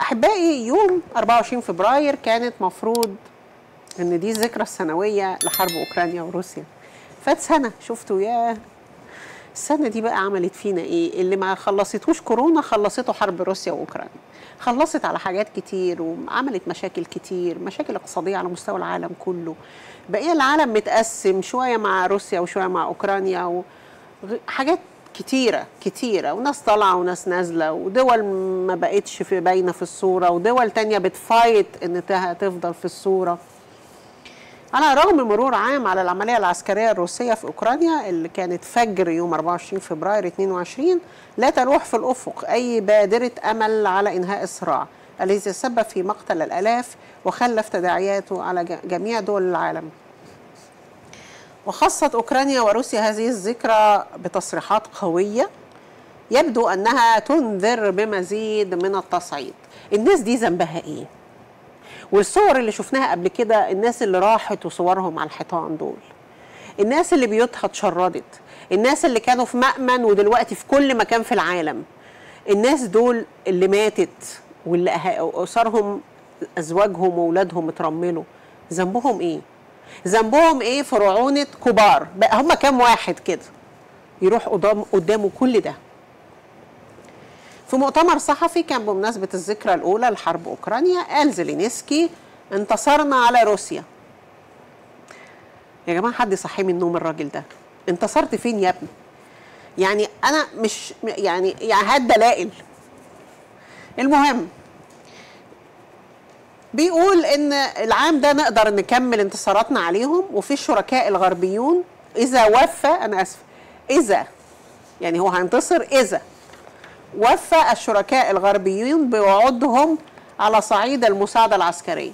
احبائي يوم 24 فبراير كانت مفروض ان دي الذكرى السنويه لحرب اوكرانيا وروسيا فات سنه شفتوا يا السنه دي بقى عملت فينا ايه اللي ما خلصتوش كورونا خلصته حرب روسيا واوكرانيا خلصت على حاجات كتير وعملت مشاكل كتير مشاكل اقتصاديه على مستوى العالم كله بقي العالم متقسم شويه مع روسيا وشويه مع اوكرانيا وحاجات كتيره كتيره وناس طالعه وناس نازله ودول ما بقتش في باينه في الصوره ودول تانية بتفايت ان تفضل في الصوره على رغم مرور عام على العملية العسكرية الروسية في أوكرانيا اللي كانت فجر يوم 24 فبراير 22 لا تلوح في الأفق أي بادرة أمل على إنهاء الصراع الذي تسبب في مقتل الآلاف وخلف تداعياته على جميع دول العالم وخصت أوكرانيا وروسيا هذه الذكرى بتصريحات قوية يبدو أنها تنذر بمزيد من التصعيد الناس دي ذنبها إيه؟ والصور اللي شفناها قبل كده الناس اللي راحت وصورهم على الحيطان دول الناس اللي بيوتها اتشردت الناس اللي كانوا في مأمن ودلوقتي في كل مكان في العالم الناس دول اللي ماتت واللي أسرهم أزواجهم وأولادهم اترملوا ذنبهم إيه؟ ذنبهم إيه في رعونة كبار بقى هم كام واحد كده يروح قدام قدامه كل ده في مؤتمر صحفي كان بمناسبة الذكرى الأولى لحرب أوكرانيا قال زيلينسكي انتصرنا على روسيا يا جماعة حد صحي من النوم الراجل ده انتصرت فين يا ابني يعني أنا مش يعني يعني هات دلائل المهم بيقول ان العام ده نقدر نكمل انتصاراتنا عليهم وفي الشركاء الغربيون اذا وفى انا اسف اذا يعني هو هينتصر اذا وفى الشركاء الغربيون بوعودهم على صعيد المساعدة العسكرية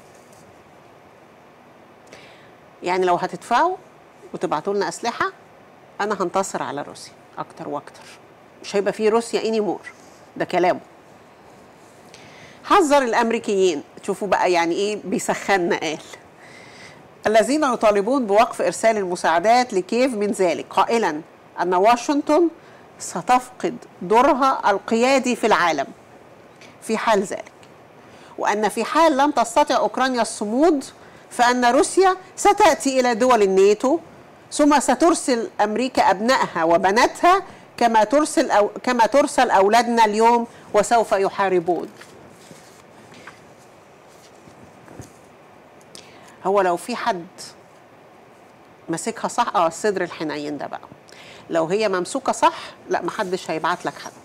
يعني لو هتدفعوا وتبعتوا لنا أسلحة أنا هنتصر على روسيا أكتر وأكتر مش هيبقى في روسيا إني مور ده كلامه حذر الأمريكيين شوفوا بقى يعني إيه بيسخنا قال الذين يطالبون بوقف إرسال المساعدات لكييف من ذلك قائلا أن واشنطن ستفقد دورها القيادي في العالم في حال ذلك وأن في حال لم تستطع أوكرانيا الصمود فأن روسيا ستأتي إلى دول الناتو ثم سترسل أمريكا أبنائها وبناتها كما ترسل أو كما ترسل أولادنا اليوم وسوف يحاربون هو لو في حد ماسكها صح اه الصدر الحنين ده بقى لو هي ممسوكة صح لا محدش هيبعت لك حد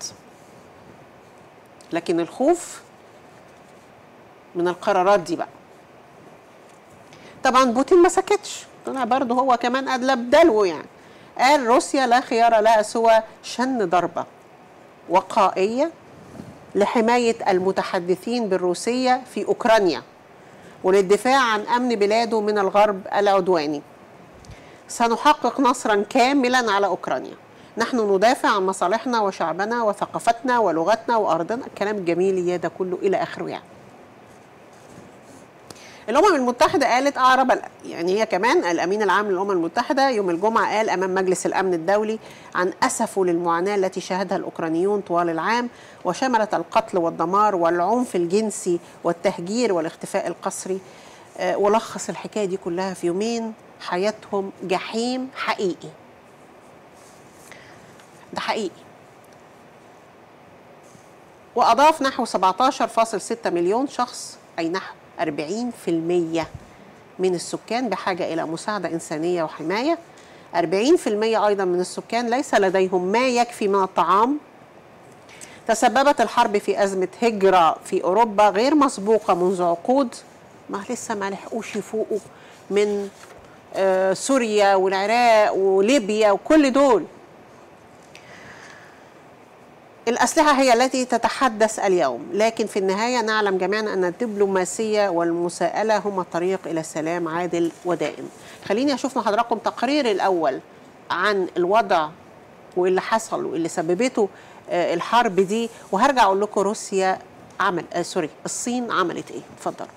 لكن الخوف من القرارات دي بقى طبعا بوتين ما سكتش طلع برضه هو كمان أدلب دلو يعني قال روسيا لا خيار لها سوى شن ضربة وقائية لحماية المتحدثين بالروسية في أوكرانيا وللدفاع عن أمن بلاده من الغرب العدواني سنحقق نصرا كاملا على اوكرانيا نحن ندافع عن مصالحنا وشعبنا وثقافتنا ولغتنا وارضنا الكلام الجميل يا ده كله الى اخره يعني الامم المتحده قالت اعرب يعني هي كمان الامين العام للامم المتحده يوم الجمعه قال امام مجلس الامن الدولي عن اسفه للمعاناه التي شهدها الاوكرانيون طوال العام وشملت القتل والدمار والعنف الجنسي والتهجير والاختفاء القسري أه ولخص الحكايه دي كلها في يومين حياتهم جحيم حقيقي ده حقيقي وأضاف نحو 17.6 مليون شخص أي نحو 40% من السكان بحاجة إلى مساعدة إنسانية وحماية 40% أيضا من السكان ليس لديهم ما يكفي من الطعام تسببت الحرب في أزمة هجرة في أوروبا غير مسبوقة منذ عقود ما لسه ما لحقوش يفوقوا من آه سوريا والعراق وليبيا وكل دول الأسلحة هي التي تتحدث اليوم لكن في النهاية نعلم جميعا أن الدبلوماسية والمساءلة هما الطريق إلى سلام عادل ودائم خليني أشوف مع حضراتكم تقرير الأول عن الوضع واللي حصل واللي سببته آه الحرب دي وهرجع أقول لكم روسيا عمل آه سوري الصين عملت إيه اتفضلوا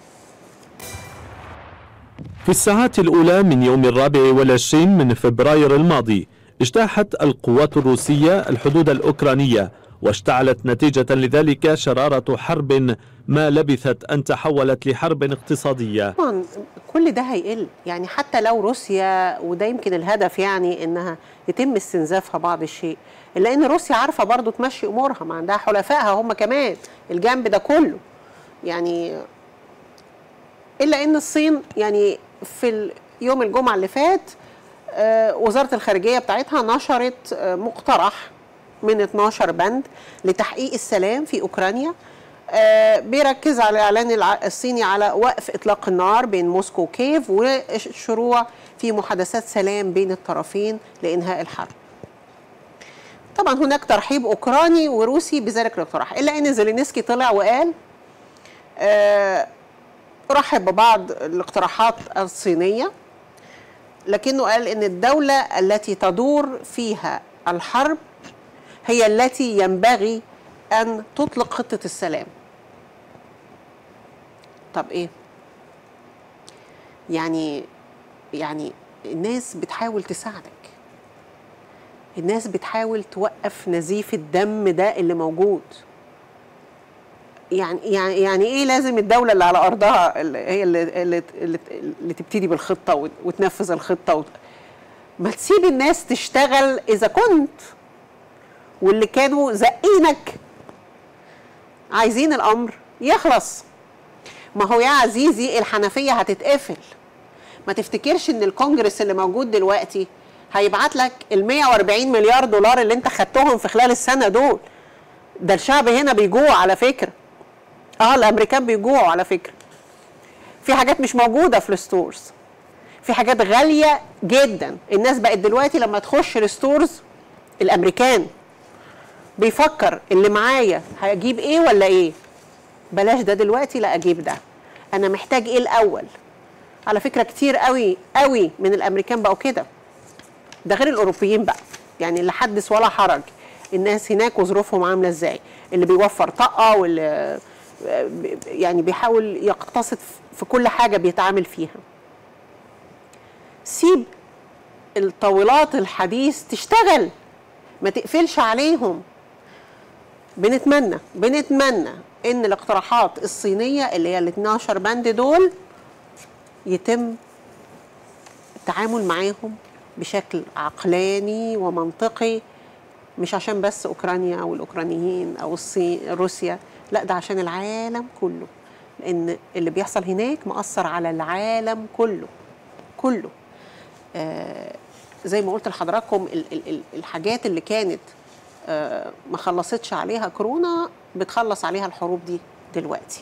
في الساعات الأولى من يوم الرابع والعشرين من فبراير الماضي اجتاحت القوات الروسية الحدود الأوكرانية واشتعلت نتيجة لذلك شرارة حرب ما لبثت أن تحولت لحرب اقتصادية طبعا كل ده هيقل يعني حتى لو روسيا وده يمكن الهدف يعني انها يتم استنزافها بعض الشيء الا ان روسيا عارفه برضو تمشي امورها ما عندها حلفائها هم كمان الجنب ده كله يعني الا ان الصين يعني في يوم الجمعه اللي فات آه، وزاره الخارجيه بتاعتها نشرت آه، مقترح من 12 بند لتحقيق السلام في اوكرانيا آه، بيركز على الاعلان الع- الصيني على وقف اطلاق النار بين موسكو وكييف والشروع في محادثات سلام بين الطرفين لانهاء الحرب. طبعا هناك ترحيب اوكراني وروسي بذلك الاقتراح الا ان زيلينسكي طلع وقال آه، رحب ببعض الاقتراحات الصينيه لكنه قال ان الدوله التي تدور فيها الحرب هي التي ينبغي ان تطلق خطه السلام طب ايه يعني يعني الناس بتحاول تساعدك الناس بتحاول توقف نزيف الدم ده اللي موجود يعني يعني يعني ايه لازم الدوله اللي على ارضها اللي هي اللي اللي, اللي, اللي تبتدي بالخطه وت- وتنفذ الخطه وت... ما تسيب الناس تشتغل اذا كنت واللي كانوا زقينك عايزين الامر يخلص ما هو يا عزيزي الحنفيه هتتقفل ما تفتكرش ان الكونجرس اللي موجود دلوقتي هيبعت لك ال 140 مليار دولار اللي انت خدتهم في خلال السنه دول ده الشعب هنا بيجوع على فكره اه الامريكان بيجوعوا على فكره في حاجات مش موجوده في الستورز في حاجات غاليه جدا الناس بقت دلوقتي لما تخش الستورز الامريكان بيفكر اللي معايا هجيب ايه ولا ايه بلاش ده دلوقتي لا اجيب ده انا محتاج ايه الاول على فكره كتير قوي قوي من الامريكان بقوا كده ده غير الاوروبيين بقى يعني اللي حدث ولا حرج الناس هناك وظروفهم عامله ازاي اللي بيوفر طاقه واللي يعني بيحاول يقتصد في كل حاجه بيتعامل فيها سيب الطاولات الحديث تشتغل ما تقفلش عليهم بنتمنى بنتمنى ان الاقتراحات الصينيه اللي هي ال 12 بند دول يتم التعامل معاهم بشكل عقلاني ومنطقي مش عشان بس اوكرانيا او الاوكرانيين او الصين روسيا لا ده عشان العالم كله لان اللي بيحصل هناك مأثر على العالم كله كله آه زي ما قلت لحضراتكم ال- ال- ال- الحاجات اللي كانت آه ما خلصتش عليها كورونا بتخلص عليها الحروب دي دلوقتي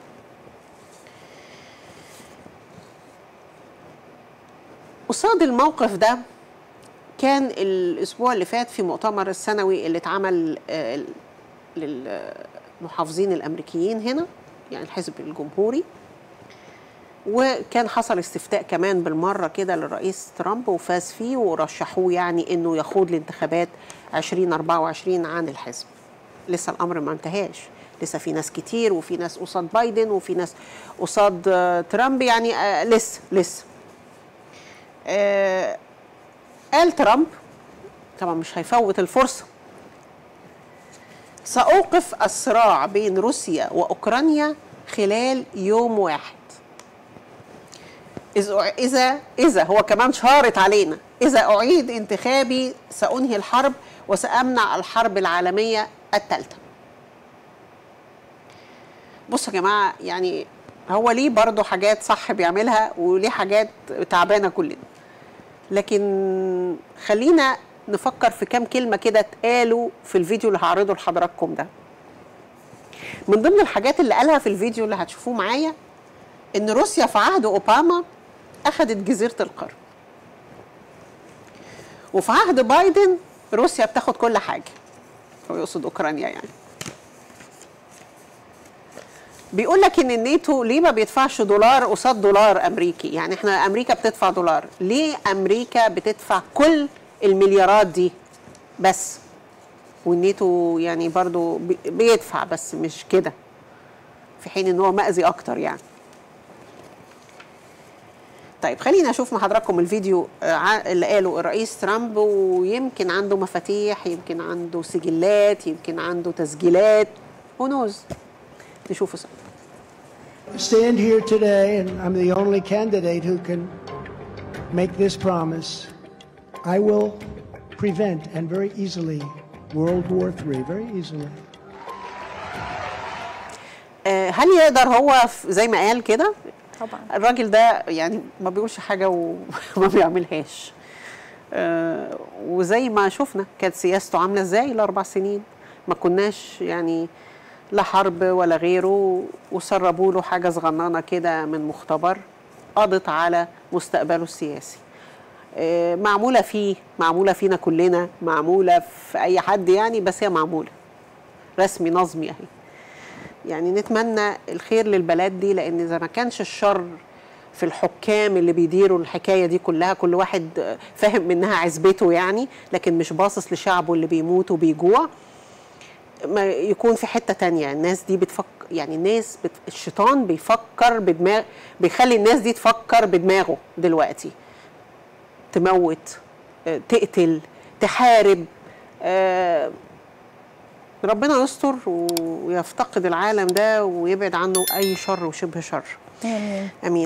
قصاد الموقف ده كان الاسبوع اللي فات في مؤتمر السنوي اللي اتعمل آه، للمحافظين الامريكيين هنا يعني الحزب الجمهوري وكان حصل استفتاء كمان بالمره كده للرئيس ترامب وفاز فيه ورشحوه يعني انه يخوض الانتخابات 2024 عن الحزب لسه الامر ما انتهاش لسه في ناس كتير وفي ناس قصاد بايدن وفي ناس قصاد آه، ترامب يعني آه، لسه لسه آه، قال ترامب طبعا مش هيفوت الفرصه سأوقف الصراع بين روسيا وأوكرانيا خلال يوم واحد إذا إذا إذا هو كمان شارط علينا إذا أعيد انتخابي سأنهي الحرب وسأمنع الحرب العالمية الثالثة بصوا يا جماعة يعني هو ليه برضه حاجات صح بيعملها وليه حاجات تعبانة كلنا لكن خلينا نفكر في كام كلمة كده اتقالوا في الفيديو اللي هعرضه لحضراتكم ده من ضمن الحاجات اللي قالها في الفيديو اللي هتشوفوه معايا ان روسيا في عهد اوباما اخذت جزيره القرم وفي عهد بايدن روسيا بتاخد كل حاجه هو يقصد اوكرانيا يعني بيقول لك ان الناتو ليه ما بيدفعش دولار قصاد دولار امريكي يعني احنا امريكا بتدفع دولار ليه امريكا بتدفع كل المليارات دي بس والناتو يعني برضو بي- بيدفع بس مش كده في حين ان هو مأذي اكتر يعني طيب خلينا اشوف مع حضراتكم الفيديو آه، ع- اللي قاله الرئيس ترامب ويمكن عنده مفاتيح يمكن عنده سجلات يمكن عنده تسجيلات هو نوز نشوفه سوا stand here today, and I'm the only candidate who can make this promise. I will prevent, and very easily, World War III, very easily. آه، هل يقدر هو ف- زي ما قال كده طبعا الراجل ده يعني ما بيقولش حاجه وما بيعملهاش آه، وزي ما شفنا كانت سياسته عامله ازاي الاربع سنين ما كناش يعني لا حرب ولا غيره وسربوا له حاجه صغننه كده من مختبر قضت على مستقبله السياسي آه، معموله فيه معموله فينا كلنا معموله في اي حد يعني بس هي معموله رسمي نظمي اهي يعني نتمنى الخير للبلد دي لان اذا ما كانش الشر في الحكام اللي بيديروا الحكايه دي كلها كل واحد فاهم منها عزبته يعني لكن مش باصص لشعبه اللي بيموت وبيجوع ما يكون في حته تانية الناس دي بتفكر يعني الناس بت... الشيطان بيفكر بدماغ بيخلي الناس دي تفكر بدماغه دلوقتي تموت آه، تقتل تحارب آه، ربنا يستر و- ويفتقد العالم ده ويبعد عنه اي شر وشبه شر امين امين